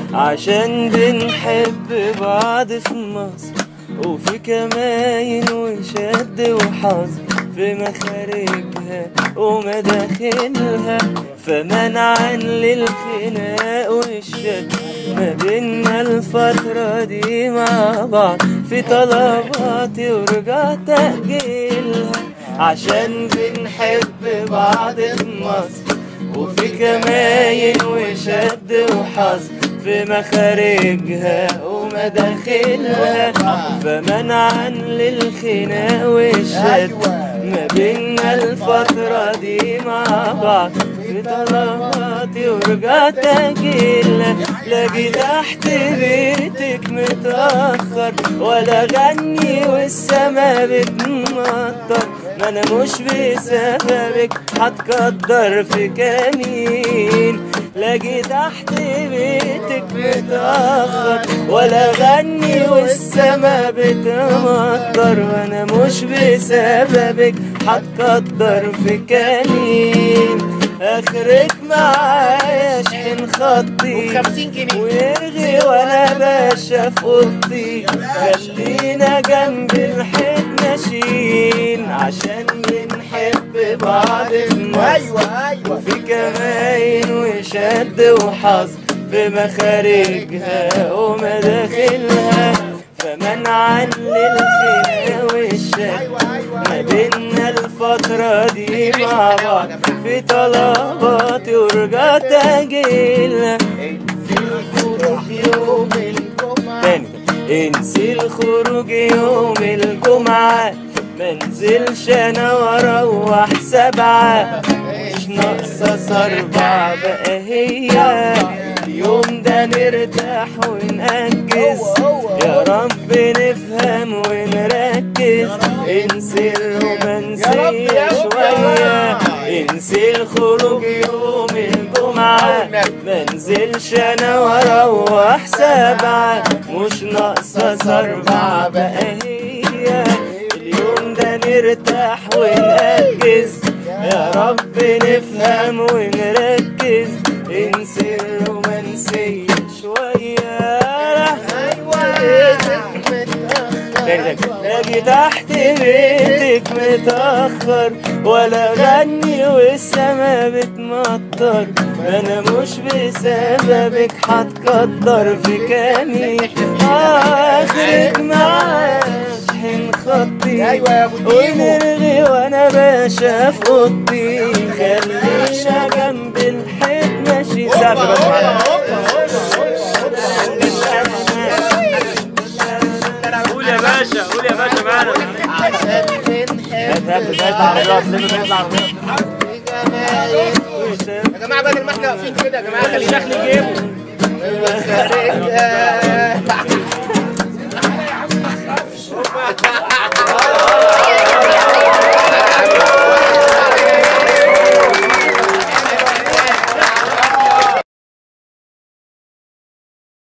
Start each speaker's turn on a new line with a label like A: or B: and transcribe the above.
A: عشان بنحب بعض في مصر وفي كماين وشد وحظ في مخارجها ومداخلها فمنعا للخناق والشد ما بينا الفترة دي مع بعض في طلباتي ورجعت أجلها عشان بنحب بعض في مصر وفي كماين وشد وحظ في مخارجها ومداخلها فمنعا للخناق والشد ما بينا الفترة دي مع بعض في طلباتي ورجعت أجيلها لاجي تحت بيتك متأخر ولا غني والسما بتمطر ما انا مش بسببك هتقدر في كمين لاجي تحت بيتك متأخر ولا غني والسما بتمطر وانا مش بسببك هتقدر في كمين اخرك معايا اشحن خطي
B: وخمسين جنيه
A: ويرغي وانا باشا في اوضتي خلينا جنب الحيط ماشيين عشان بنحب بعض في مصر
B: ايوه ايوه
A: وفي كماين وشد وحظ في مخارجها ومداخلها فمنعا للخناق والشد
B: ايوه ايوه
A: ما بينا الفترة دي مع بعض في طلباتي ورجعت أجيلها انسي الخروج يوم الجمعة تاني تاني. انسي الخروج يوم الجمعة منزلش انا واروح سبعة مش ناقصة أربعة بقى هي اليوم ده نرتاح ونأجز يا رب نفهم ونركز انسي الرومانسية شوية انسي الخروج يوم الجمعة منزلش انا واروح سبعة مش ناقصة أربعة بقى هي اليوم ده نرتاح ونأجز يا رب نفهم ونركز انسي الرومانسية شوية اجي تحت بيتك متأخر ولا غني والسما بتمطر انا مش بسببك هتقدر في كامي اخرك معاش حين خطي
B: ايوه يا ابو تيمو
A: ونرغي وانا باشا في اوضتي خلينا جنب الحيط ماشي سافر بس معانا
C: قول يا باشا قول يا باشا معانا
B: عشان بنحب
A: هات هات هات العربيات هات العربيات
B: يا جماعه بدل ما احنا واقفين كده يا جماعه خلي
C: الشكل جيبه
B: خارجها